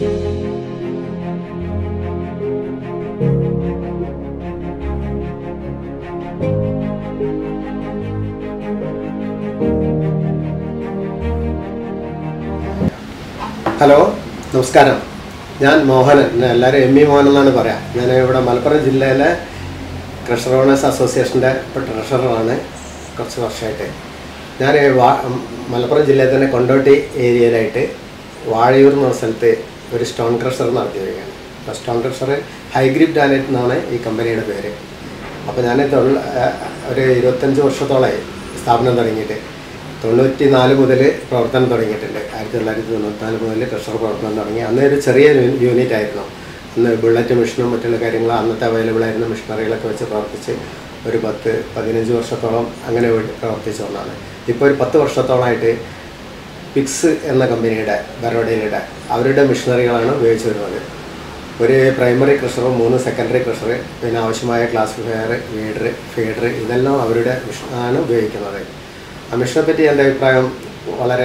hello നമസ്കാരം ഞാൻ മോഹനൻ എന്നെ എല്ലാവരും എം ഇ മോഹൻ എന്നാണ് പറയാം ഞാൻ ഇവിടെ മലപ്പുറം ജില്ലയിലെ ക്രഷർ ഓണേഴ്സ് അസോസിയേഷൻ്റെ ഇപ്പോൾ ട്രഷററാണ് കുറച്ച് വർഷമായിട്ട് ഞാൻ വാ മലപ്പുറം ജില്ലയിൽ തന്നെ കൊണ്ടോട്ടി ഏരിയയിലായിട്ട് വാഴയൂർ എന്ന സ്ഥലത്ത് ഒരു സ്റ്റോൺ ക്രഷർ നടത്തി വരികയാണ് അപ്പോൾ സ്റ്റോൺ ക്രഷർ ഹൈഗ്രിപ്പ് ഡാനറ്റ് എന്നാണ് ഈ കമ്പനിയുടെ പേര് അപ്പോൾ ഞാൻ തൊഴിൽ ഒരു ഇരുപത്തഞ്ച് വർഷത്തോളമായി സ്ഥാപനം തുടങ്ങിയിട്ട് തൊണ്ണൂറ്റി നാല് മുതൽ പ്രവർത്തനം തുടങ്ങിയിട്ടുണ്ട് ആയിരത്തി തൊള്ളായിരത്തി തൊണ്ണൂറ്റിനാല് മുതൽ ക്രഷർ പ്രവർത്തനം തുടങ്ങി അന്ന് ഒരു ചെറിയ യൂ- യൂണിറ്റ് ആയിരുന്നു അന്ന് ബുള്ളറ്റ് മെഷീനും മറ്റുള്ള കാര്യങ്ങളും അന്നത്തെ അവൈലബിൾ ആയിരുന്ന മെഷീനറികളൊക്കെ വെച്ച് പ്രവർത്തിച്ച് ഒരു പത്ത് പതിനഞ്ച് വർഷത്തോളം അങ്ങനെ വേണ്ടി പ്രവർത്തിച്ചു ഒന്നാണ് ഇപ്പോൾ ഒരു പത്ത് വർഷത്തോളമായിട്ട് പിക്സ് എന്ന കമ്പനിയുടെ ബറോഡയിലുടെ അവരുടെ മെഷീനറികളാണ് ഉപയോഗിച്ച് വരുന്നത് ഒരു പ്രൈമറി ക്രഷറും മൂന്ന് സെക്കൻഡറി ക്രഷർ പിന്നെ ആവശ്യമായ ക്ലാസിഫയർ വീഡർ ഫീഡർ ഇതെല്ലാം അവരുടെ മെഷീൻ ആണ് ഉപയോഗിക്കുന്നത് ആ മെഷീനെ പറ്റി എൻ്റെ അഭിപ്രായം വളരെ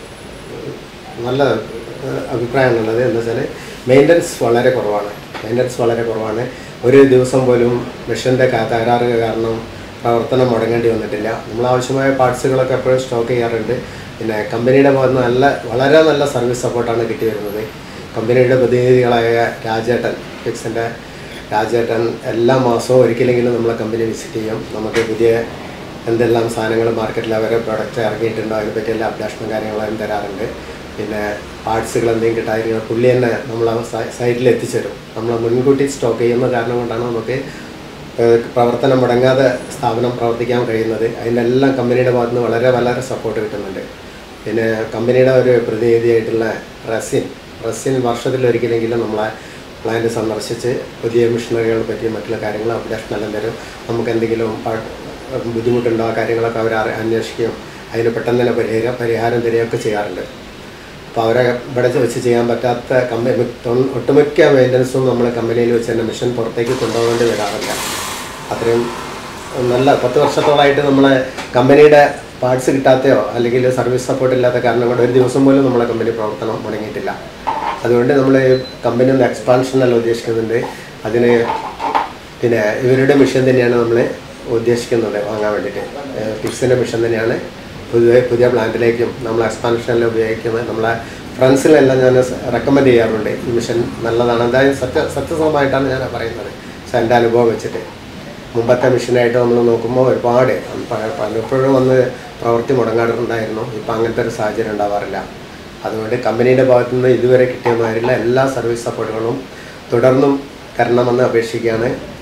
നല്ല ഏഹ്, അഭിപ്രായമാണുള്ളത് എന്ന് വെച്ചാൽ മെയിൻ്റനൻസ് വളരെ കുറവാണ് മെയിൻ്റനൻസ് വളരെ കുറവാണ് ഒരു ദിവസം പോലും മെഷീൻ്റെ തകരാറ് കാരണം പ്രവർത്തനം മുടങ്ങേണ്ടി വന്നിട്ടില്ല നമ്മൾ ആവശ്യമായ പാർട്സുകളൊക്കെ എപ്പോഴും സ്റ്റോക്ക് ചെയ്യാറുണ്ട് പിന്നെ കമ്പനിയുടെ ഭാഗത്ത് നിന്ന് നല്ല വളരെ നല്ല സർവീസ് സപ്പോർട്ടാണ് കിട്ടി വരുന്നത് കമ്പനിയുടെ പ്രതിനിധികളായ രാജേട്ടൻ ഫിക്സിൻ്റെ രാജേട്ടൻ എല്ലാ മാസവും ഒരിക്കലെങ്കിലും നമ്മളെ കമ്പനി വിസിറ്റ് ചെയ്യും നമുക്ക് പുതിയ എന്തെല്ലാം സാധനങ്ങൾ മാർക്കറ്റിൽ അവരെ പ്രൊഡക്റ്റ് ഇറങ്ങിയിട്ടുണ്ടോ അതിനെപ്പറ്റിയെല്ലാം അപ്ഡേഷനും കാര്യങ്ങളും തരാറുണ്ട് പിന്നെ പാർട്സുകൾ എന്തെങ്കിലും കിട്ടാതിരിക്കുക പുള്ളി തന്നെ നമ്മൾ സൈറ്റിൽ എത്തിച്ചേരും നമ്മൾ മുൻകൂട്ടി സ്റ്റോക്ക് ചെയ്യുന്ന കാരണം കൊണ്ടാണ് നമുക്ക് ഏഹ്, പ്രവർത്തനം മുടങ്ങാതെ സ്ഥാപനം പ്രവർത്തിക്കാൻ കഴിയുന്നത് അതിനെല്ലാം കമ്പനിയുടെ ഭാഗത്ത് നിന്ന് വളരെ വളരെ സപ്പോർട്ട് കിട്ടുന്നുണ്ട് പിന്നെ കമ്പനിയുടെ ഒരു പ്രതിനിധിയായിട്ടുള്ള റസിൻ റസിൻ വർഷത്തിലൊരിക്കലെങ്കിലും നമ്മളെ പ്ലാന്റ് സന്ദർശിച്ച് പുതിയ മിഷനറികളെ പറ്റി മറ്റുള്ള കാര്യങ്ങൾ അപ്ഡേഷൻ എല്ലാം തരും നമുക്ക് എന്തെങ്കിലും പാ- ബുദ്ധിമുട്ടുണ്ടോ ആ കാര്യങ്ങളൊക്കെ അവർ അറി- അന്വേഷിക്കുകയും അതിന് പെട്ടെന്ന് തന്നെ പരിഹാരം പരിഹാരം തരികയൊക്കെ ചെയ്യാറുണ്ട് അപ്പോൾ അവരെ ഇവിടെ വെച്ച് ചെയ്യാൻ പറ്റാത്ത കമ്പനി ഒട്ടുമിക്ക മെയിൻ്റനൻസും നമ്മൾ കമ്പനിയിൽ വെച്ച് തന്നെ മിഷൻ പുറത്തേക്ക് കൊണ്ടുപോകേണ്ടി വരാറില്ല അത്രയും നല്ല പത്ത് വർഷത്തോളമായിട്ട് നമ്മളെ കമ്പനിയുടെ പാർട്സ് കിട്ടാത്തയോ അല്ലെങ്കിൽ സർവീസ് സപ്പോർട്ട് ഇല്ലാത്ത കാരണം കൊണ്ട് ഒരു ദിവസം പോലും നമ്മളെ കമ്പനി പ്രവർത്തനം മുടങ്ങിയിട്ടില്ല അതുകൊണ്ട് നമ്മൾ കമ്പനി ഒന്ന് എക്സ്പാൻഷൻ എല്ലാം ഉദ്ദേശിക്കുന്നുണ്ട് അതിന് പിന്നെ ഇവരുടെ മിഷൻ തന്നെയാണ് നമ്മൾ ഉദ്ദേശിക്കുന്നത് വാങ്ങാൻ വേണ്ടിയിട്ട് ഫിക്സിൻ്റെ മിഷൻ തന്നെയാണ് പുതിയ പുതിയ പ്ലാന്റിലേക്കും നമ്മൾ എക്സ്പാൻഷനിൽ ഉപയോഗിക്കുന്നത് നമ്മളെ ഫ്രണ്ട്സിലെല്ലാം ഞാൻ റെക്കമെൻഡ് ചെയ്യാറുണ്ട് ഈ മിഷൻ നല്ലതാണ് എന്തായാലും സത്യ സത്യസമമായിട്ടാണ് ഞാൻ പറയുന്നത് പക്ഷേ എൻ്റെ അനുഭവം വെച്ചിട്ട് മുമ്പത്തെ മിഷനായിട്ട് നമ്മൾ നോക്കുമ്പോൾ ഒരുപാട് പ- പലപ്പോഴും വന്ന് പ്രവൃത്തി മുടങ്ങാറുണ്ടായിരുന്നു ഇപ്പം അങ്ങനത്തെ ഒരു സാഹചര്യം ഉണ്ടാവാറില്ല അതുകൊണ്ട് കമ്പനിയുടെ ഭാഗത്തുനിന്ന് ഇതുവരെ കിട്ടിയ മാതിരിയുള്ള എല്ലാ സർവീസ് സപ്പോർട്ടുകളും തുടർന്നും തരണമെന്ന് അപേക്ഷിക്കുകയാണ്